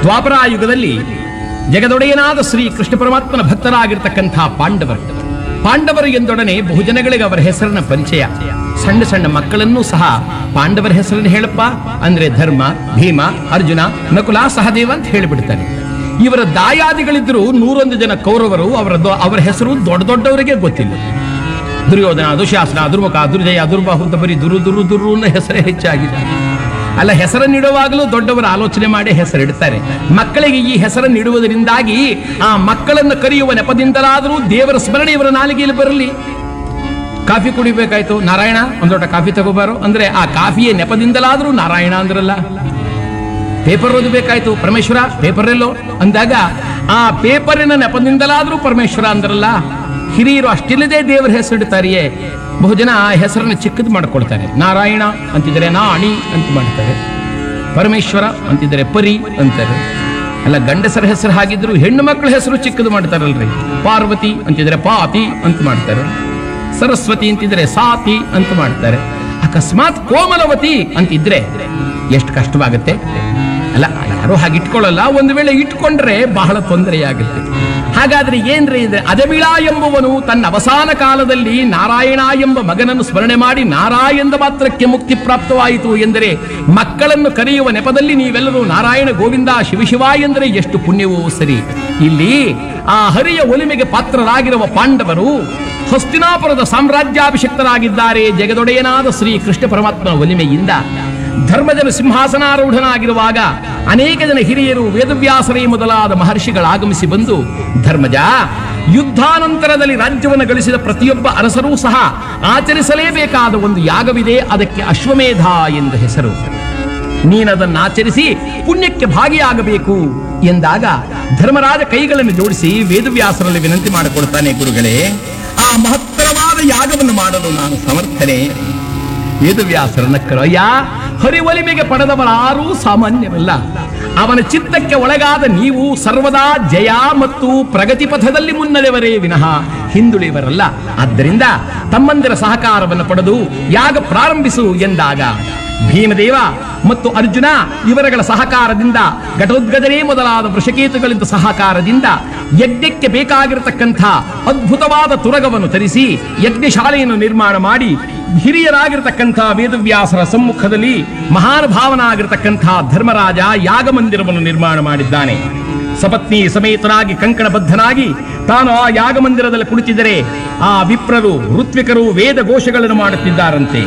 ದ್ವಾಪರಾಯುಗದಲ್ಲಿ ಜಗದೊಡೆಯನಾದ ಶ್ರೀ ಕೃಷ್ಣ ಪರಮಾತ್ಮನ ಭಕ್ತರಾಗಿರ್ತಕ್ಕಂಥ ಪಾಂಡವರು ಪಾಂಡವರು ಎಂದೊಡನೆ ಬಹುಜನಗಳಿಗೆ ಅವರ ಹೆಸರಿನ ಪರಿಚಯ ಸಣ್ಣ ಸಣ್ಣ ಮಕ್ಕಳನ್ನೂ ಸಹ ಪಾಂಡವರ ಹೆಸರನ್ನು ಹೇಳಪ್ಪ ಅಂದ್ರೆ ಧರ್ಮ ಭೀಮ ಅರ್ಜುನ ನಕುಲ ಸಹದೇವ ಅಂತ ಹೇಳಿಬಿಡ್ತಾನೆ ಇವರ ದಾಯಾದಿಗಳಿದ್ರು ನೂರೊಂದು ಜನ ಕೌರವರು ಅವರ ದೊ- ಅವರ ಹೆಸರು ದೊಡ್ಡ ದೊಡ್ಡವರಿಗೆ ಗೊತ್ತಿಲ್ಲ ದುರ್ಯೋಧನ ದುಶಾಸನ ದುರ್ಮುಖ ದುರ್ಜಯ ದುರ್ಬಾಹು ಅಂತ ಬರೀ ದುರು ದುರು ದುರು ಅನ್ನೋ ಹೆಸರೇ ಹೆಚ್ಚಾಗಿದೆ ಅಲ್ಲ ಹೆಸರನ್ನಿಡುವಾಗಲೂ ದೊಡ್ಡವರ ಆಲೋಚನೆ ಮಾಡಿ ಹೆಸರಿಡ್ತಾರೆ ಮಕ್ಕಳಿಗೆ ಈ ಹೆಸರನ್ನಿಡುವುದರಿಂದಾಗಿ ಆ ಮಕ್ಕಳನ್ನು ಕರೆಯುವ ನೆಪದಿಂದಲಾದರೂ ದೇವರ ಸ್ಮರಣೆ ಇವರ ನಾಲಿಗೆಯಲ್ಲಿ ಬರಲಿ ಕಾಫಿ ಕುಡಿಬೇಕಾಯ್ತು ನಾರಾಯಣ ಒಂದ್ ದೊಡ್ಡ ಕಾಫಿ ತಗೋಬಾರೋ ಅಂದ್ರೆ ಆ ಕಾಫಿಯ ನೆಪದಿಂದಲಾದರೂ ನಾರಾಯಣ ಅಂದ್ರಲ್ಲ ಪೇಪರ್ ಓದಬೇಕಾಯ್ತು ಪರಮೇಶ್ವರ ಪೇಪರ್ ಎಲ್ಲೋ ಅಂದಾಗ ಆ ಪೇಪರಿನ ನೆಪದಿಂದಲಾದ್ರೂ ಪರಮೇಶ್ವರ ಅಂದ್ರಲ್ಲ ಹಿರಿಯರು ಅಷ್ಟಿಲ್ಲದೆ ದೇವರ ಹೆಸರಿಡ್ತಾರೆಯೇ ಬಹುಜನ ಆ ಹೆಸರನ್ನು ಚಿಕ್ಕದು ಮಾಡ್ಕೊಳ್ತಾರೆ ನಾರಾಯಣ ಅಂತಿದ್ರೆ ನಾಣಿ ಅಂತ ಮಾಡ್ತಾರೆ ಪರಮೇಶ್ವರ ಅಂತಿದ್ರೆ ಪರಿ ಅಂತಾರೆ ಅಲ್ಲ ಗಂಡಸರ ಹೆಸರು ಹಾಗಿದ್ರು ಹೆಣ್ಣು ಮಕ್ಕಳ ಹೆಸರು ಚಿಕ್ಕದು ಮಾಡ್ತಾರಲ್ರಿ ಪಾರ್ವತಿ ಅಂತಿದ್ರೆ ಪಾತಿ ಅಂತ ಮಾಡ್ತಾರೆ ಸರಸ್ವತಿ ಅಂತಿದ್ರೆ ಸಾತಿ ಅಂತ ಮಾಡ್ತಾರೆ ಅಕಸ್ಮಾತ್ ಕೋಮಲವತಿ ಅಂತಿದ್ರೆ ಎಷ್ಟು ಕಷ್ಟವಾಗುತ್ತೆ ಅಲ್ಲ ಯಾರು ಹಾಗೆ ಇಟ್ಕೊಳ್ಳಲ್ಲ ಒಂದು ವೇಳೆ ಇಟ್ಕೊಂಡ್ರೆ ಬಹಳ ತೊಂದರೆಯಾಗುತ್ತೆ ಹಾಗಾದ್ರೆ ಏನ್ರಿ ಅಂದ್ರೆ ಅದಮಿಳ ಎಂಬುವನು ತನ್ನ ಅವಸಾನ ಕಾಲದಲ್ಲಿ ನಾರಾಯಣ ಎಂಬ ಮಗನನ್ನು ಸ್ಮರಣೆ ಮಾಡಿ ನಾರಾಯಣ ಮಾತ್ರಕ್ಕೆ ಮುಕ್ತಿ ಪ್ರಾಪ್ತವಾಯಿತು ಎಂದರೆ ಮಕ್ಕಳನ್ನು ಕರೆಯುವ ನೆಪದಲ್ಲಿ ನೀವೆಲ್ಲರೂ ನಾರಾಯಣ ಗೋವಿಂದ ಶಿವಶಿವ ಎಂದರೆ ಎಷ್ಟು ಪುಣ್ಯವೋ ಸರಿ ಇಲ್ಲಿ ಆ ಹರಿಯ ಒಲಿಮೆಗೆ ಪಾತ್ರರಾಗಿರುವ ಪಾಂಡವರು ಹಸ್ತಿನಾಪುರದ ಸಾಮ್ರಾಜ್ಯಾಭಿಷಕ್ತರಾಗಿದ್ದಾರೆ ಜಗದೊಡೆಯನಾದ ಶ್ರೀ ಕೃಷ್ಣ ಪರಮಾತ್ಮನ ಒಲಿಮೆಯಿಂದ ಧರ್ಮಜನ ಸಿಂಹಾಸನಾರೂಢನಾಗಿರುವಾಗ ಅನೇಕ ಜನ ಹಿರಿಯರು ವೇದವ್ಯಾಸರೇ ಮೊದಲಾದ ಮಹರ್ಷಿಗಳು ಆಗಮಿಸಿ ಬಂದು ಧರ್ಮಜ ಯುದ್ಧಾನಂತರದಲ್ಲಿ ರಾಜ್ಯವನ್ನು ಗಳಿಸಿದ ಪ್ರತಿಯೊಬ್ಬ ಅರಸರೂ ಸಹ ಆಚರಿಸಲೇಬೇಕಾದ ಒಂದು ಯಾಗವಿದೆ ಅದಕ್ಕೆ ಅಶ್ವಮೇಧ ಎಂದು ಹೆಸರು ನೀನದನ್ನು ಆಚರಿಸಿ ಪುಣ್ಯಕ್ಕೆ ಭಾಗಿಯಾಗಬೇಕು ಎಂದಾಗ ಧರ್ಮರಾಜ ಕೈಗಳನ್ನು ಜೋಡಿಸಿ ವೇದವ್ಯಾಸರಲ್ಲಿ ವಿನಂತಿ ಮಾಡಿಕೊಡ್ತಾನೆ ಗುರುಗಳೇ ಆ ಮಹತ್ತರವಾದ ಯಾಗವನ್ನು ಮಾಡಲು ನಾನು ಸಮರ್ಥನೆ ವೇದವ್ಯಾಸರನ್ನ ಕರಯ್ಯ ಹರಿವಲಿಮೆಗೆ ಪಡೆದವರಾರೂ ಸಾಮಾನ್ಯರಲ್ಲ ಅವನ ಚಿತ್ತಕ್ಕೆ ಒಳಗಾದ ನೀವು ಸರ್ವದಾ ಜಯ ಮತ್ತು ಪ್ರಗತಿ ಪಥದಲ್ಲಿ ಮುನ್ನಡೆವರೇ ವಿನಃ ಹಿಂದುಳಿಯವರಲ್ಲ ಆದ್ದರಿಂದ ತಮ್ಮಂದಿರ ಸಹಕಾರವನ್ನು ಪಡೆದು ಯಾಗ ಪ್ರಾರಂಭಿಸು ಎಂದಾಗ ಭೀಮದೇವ ಮತ್ತು ಅರ್ಜುನ ಇವರುಗಳ ಸಹಕಾರದಿಂದ ಘಟೋದ್ಗಜನೇ ಮೊದಲಾದ ವೃಷಕೇತುಗಳಿಂದ ಸಹಕಾರದಿಂದ ಯಜ್ಞಕ್ಕೆ ಬೇಕಾಗಿರತಕ್ಕಂಥ ಅದ್ಭುತವಾದ ತುರಗವನ್ನು ತರಿಸಿ ಯಜ್ಞಶಾಲೆಯನ್ನು ನಿರ್ಮಾಣ ಮಾಡಿ ಹಿರಿಯರಾಗಿರ್ತಕ್ಕಂಥ ವೇದವ್ಯಾಸರ ಸಮ್ಮುಖದಲ್ಲಿ ಮಹಾನುಭಾವನಾಗಿರ್ತಕ್ಕಂಥ ಧರ್ಮರಾಜ ಯಾಗ ಮಂದಿರವನ್ನು ನಿರ್ಮಾಣ ಮಾಡಿದ್ದಾನೆ ಸಪತ್ನಿ ಸಮೇತನಾಗಿ ಕಂಕಣಬದ್ಧನಾಗಿ ತಾನು ಆ ಯಾಗ ಮಂದಿರದಲ್ಲಿ ಕುಳಿತಿದ್ದರೆ ಆ ವಿಪ್ರರು ಋತ್ವಿಕರು ವೇದ ಘೋಷಗಳನ್ನು ಮಾಡುತ್ತಿದ್ದಾರಂತೆ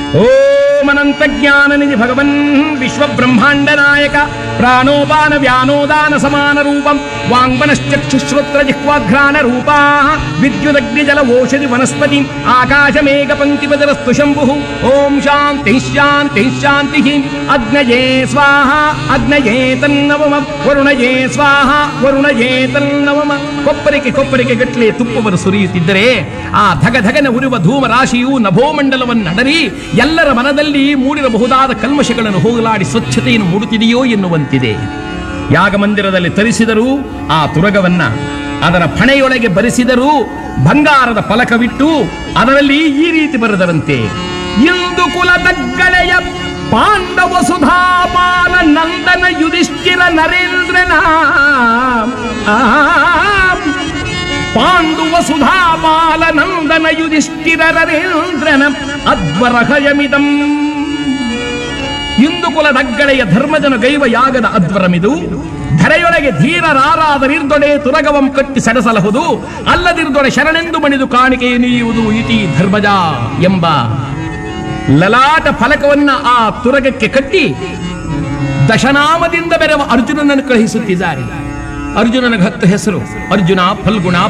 ಓಂ ಅನಂತ ಜ್ಞಾನ ನಿಧಿ ಭಗವನ್ ವಿಶ್ವ ಬ್ರಹ್ಮಾಂಡ ನಾಯಕ ಪ್ರಾಣೋಪಾನ ವ್ಯಾನೋದಾನ ಸಮಾನ ರೂಪಂ ವಾಂಗ್ಮನಶ್ಚಕ್ಷುಶ್ರೋತ್ರ ಜಿಹ್ವಾಘ್ರಾಣ ರೂಪಾ ವಿದ್ಯುದಗ್ನಿ ಜಲ ಓಷಧಿ ವನಸ್ಪತಿ ಆಕಾಶ ಮೇಘ ಪಂಕ್ತಿ ಬದರಸ್ತು ಶಂಭು ಓಂ ಶಾಂತಿ ಶಾಂತಿ ಶಾಂತಿ ಅಗ್ನಯೇ ಸ್ವಾಹ ಅಗ್ನಯೇ ತನ್ನವಮ ವರುಣಯೇ ಸ್ವಾಹ ವರುಣಯೇ ತನ್ನವಮ ಕೊಪ್ಪರಿಗೆ ಕೊಪ್ಪರಿಗೆ ಗಟ್ಟಲೆ ತುಪ್ಪವನ್ನು ಸುರಿಯುತ್ತಿದ್ದರೆ ಆ ಧಗ ಧಗನ ಉರುವ ಧೂಮ ರಾಶಿಯು ನಭೋಮಂಡಲವನ್ನು ನಡರಿ ಎಲ್ಲರ ಮನದಲ್ಲಿ ಮೂಡಿರಬಹುದಾದ ಕಲ್ಮಶಗಳನ್ನು ಹೋಗಲಾಡಿ ಸ್ವಚ್ಛತೆಯನ್ನು ಮೂಡುತ್ತಿದೆಯೋ ಎನ್ನುವಂತಿದೆ ಯಾಗಮಂದಿರದಲ್ಲಿ ತರಿಸಿದರೂ ಆ ತುರಗವನ್ನ ಅದರ ಫಣೆಯೊಳಗೆ ಬರೆಸಿದರೂ ಬಂಗಾರದ ಫಲಕವಿಟ್ಟು ಅದರಲ್ಲಿ ಈ ರೀತಿ ಬರೆದರಂತೆ ಇಂದು ಕುಲದಗ್ಗಳೆಯ ಪಾಂಡವ ಸುಧಾಪಾಲ ನಂದನ ಯುಧಿಷ್ಠಿರ ನರೇಂದ್ರನ ಆ ಪಾಂಡುವ ಸುಧಾಪಾಲ ನಂದನ ಯುಧಿಷ್ಠಿರ ನರೇಂದ್ರನ ಅಧ್ವರಹಯಮಿದಂ ಇಂದು ಕುಲದಗ್ಗಳೆಯ ಧರ್ಮಜನ ಗೈವ ಯಾಗದ ಅಧ್ವರಮಿದು ಧರೆಯೊಳಗೆ ಧೀರರಾರಾದ ನಿರ್ದೊಡೆ ತುರಗವಂ ಕಟ್ಟಿ ಸೆಡಸಲಹುದು ಅಲ್ಲದಿರ್ದೊಡೆ ಶರಣೆಂದು ಮಣಿದು ಕಾಣಿಕೆ ನೀಯುವುದು ಇತಿ ಧರ್ಮಜ ಎಂಬ ಲಲಾಟ ಫಲಕವನ್ನ ಆ ತುರಗಕ್ಕೆ ಕಟ್ಟಿ ದಶನಾಮದಿಂದ ಬೆರೆವ ಅರ್ಜುನನನ್ನು ಕಳುಹಿಸುತ್ತಿದ್ದಾರೆ ಅರ್ಜುನನ ಹತ್ತು ಹೆಸರು ಅರ್ಜುನ ಫಲ್ಗುಣ